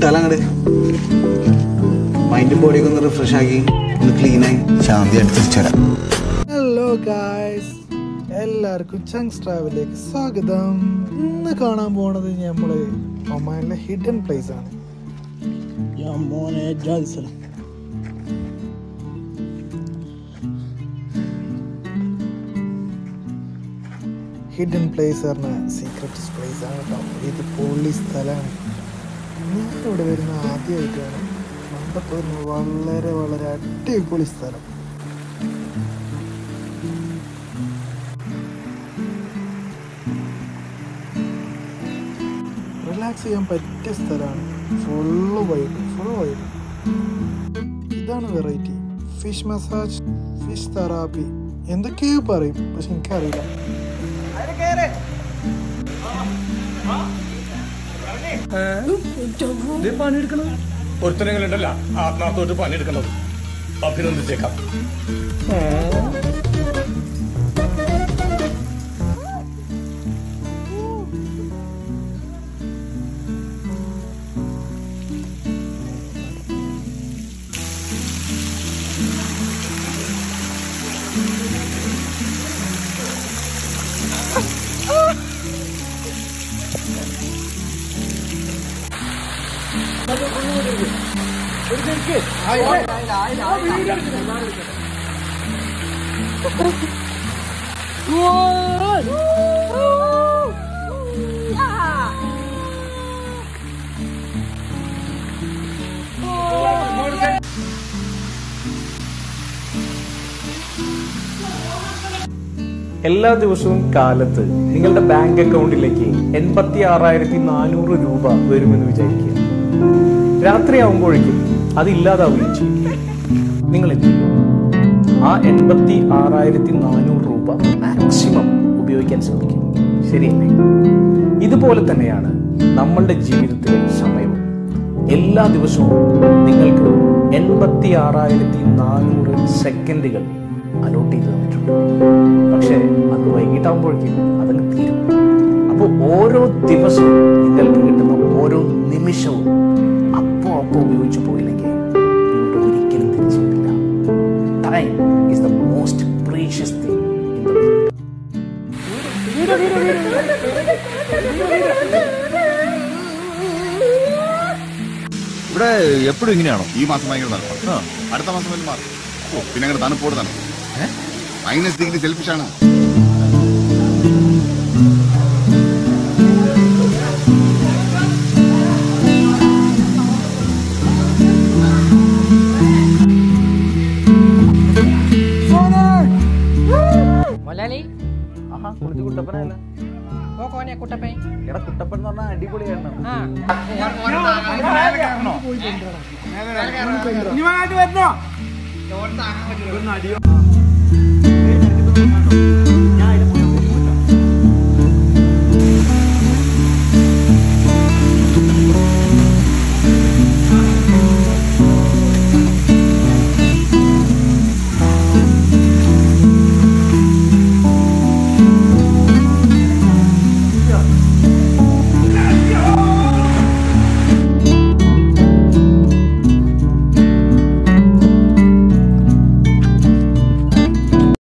വിട്ടാലോ അങ്ങട് മൈൻഡും ബോഡിയൊക്കെ ഒന്ന് റിഫ്രഷ് ആക്കി ഒന്ന് ക്ലീനായി ശാന്തി അടിച്ച് തിരിച്ചുവരാം ഹലോ ഗായ്സ് എല്ലാവർക്കും ചങ്സ് ട്രാവലിലേക്ക് സ്വാഗതം ഇന്ന് കാണാൻ പോണത് നമ്മള് ഒമാനിലെ ഹിഡൻ പ്ലേസ് ആണ് മോനെ ജാതി സ്ഥലം ഹിഡൻ പ്ലേസ് പറഞ്ഞ സീക്രട്ട് പ്ലേസ് ആണ് കേട്ടോ ഇത് പൊള്ളി സ്ഥലമാണ് ഞാൻ ഇവിടെ വരുന്ന ആദ്യമായിട്ടാണ് പണ്ടത്തെ ഒരു വളരെ വളരെ അടിപൊളി സ്ഥലം റിലാക്സ് ചെയ്യാൻ പറ്റിയ സ്ഥലമാണ് ഫുള്ള് വൈബ് ഫുൾ വൈബ് ഇതാണ് variety fish massage fish therapy എന്തൊക്കെയോ പറയും പക്ഷെ എനിക്കറിയില്ല പണിയെടുക്കണം ഒരുത്തനെങ്കിലുണ്ടല്ല ആത്മാർത്ഥമായിട്ട് പണിയെടുക്കുന്നത് അഭിനന്ദിച്ചേക്കാം എല്ലാ ദിവസവും കാലത്ത് നിങ്ങളുടെ ബാങ്ക് അക്കൗണ്ടിലേക്ക് എൺപത്തി ആറായിരത്തി നാനൂറ് രൂപ വരുമെന്ന് വിചാരിക്കുക രാത്രിയാവുമ്പോഴേക്കും അത് ഇല്ലാതാവുകയും ചെയ്യും നിങ്ങൾ എന്ത് ചെയ്യും ആ എൺപത്തി ആറായിരത്തി നാനൂറ് രൂപ മാക്സിമം ഉപയോഗിക്കാൻ ശ്രമിക്കും ശരിയല്ലേ ഇതുപോലെ തന്നെയാണ് നമ്മളുടെ ജീവിതത്തിലെ സമയവും എല്ലാ ദിവസവും നിങ്ങൾക്ക് എൺപത്തി ആറായിരത്തി നാനൂറ് സെക്കൻഡുകൾ അലോട്ട് ചെയ്ത് തന്നിട്ടുണ്ട് പക്ഷേ അത് വൈകിട്ടാകുമ്പോഴേക്കും അതങ്ങ് തീരും അപ്പോൾ ഓരോ ദിവസവും നിങ്ങൾക്ക് കിട്ടുന്ന ഓരോ നിമിഷവും അപ്പോ അപ്പോ ഉപയോഗിച്ച് പോയില്ലെങ്കിൽ പിന്നീട് ഒരിക്കലും തിരിച്ചു കിട്ടില്ല time is the most precious thing in the world ഇവിടെ എപ്പോഴും ഇങ്ങനെയാണോ ഈ മാസം ഭയങ്കര തണുപ്പാണ് അടുത്ത മാസം വല്ല മാറും ഓ പിന്നെ അങ്ങനെ തണുപ്പോട് തണുപ്പ് മൈനസ് ഡിഗ്രി സെൽഫിഷ് ആണ് മലയാളി ആഹാ കുളിച്ച് കുട്ടപ്പനല്ല ഓ കോനെ കുട്ടപ്പേ എടാ കുട്ടപ്പൻ എന്ന് പറഞ്ഞാൽ അടിപൊളിയാണ് ആ ആ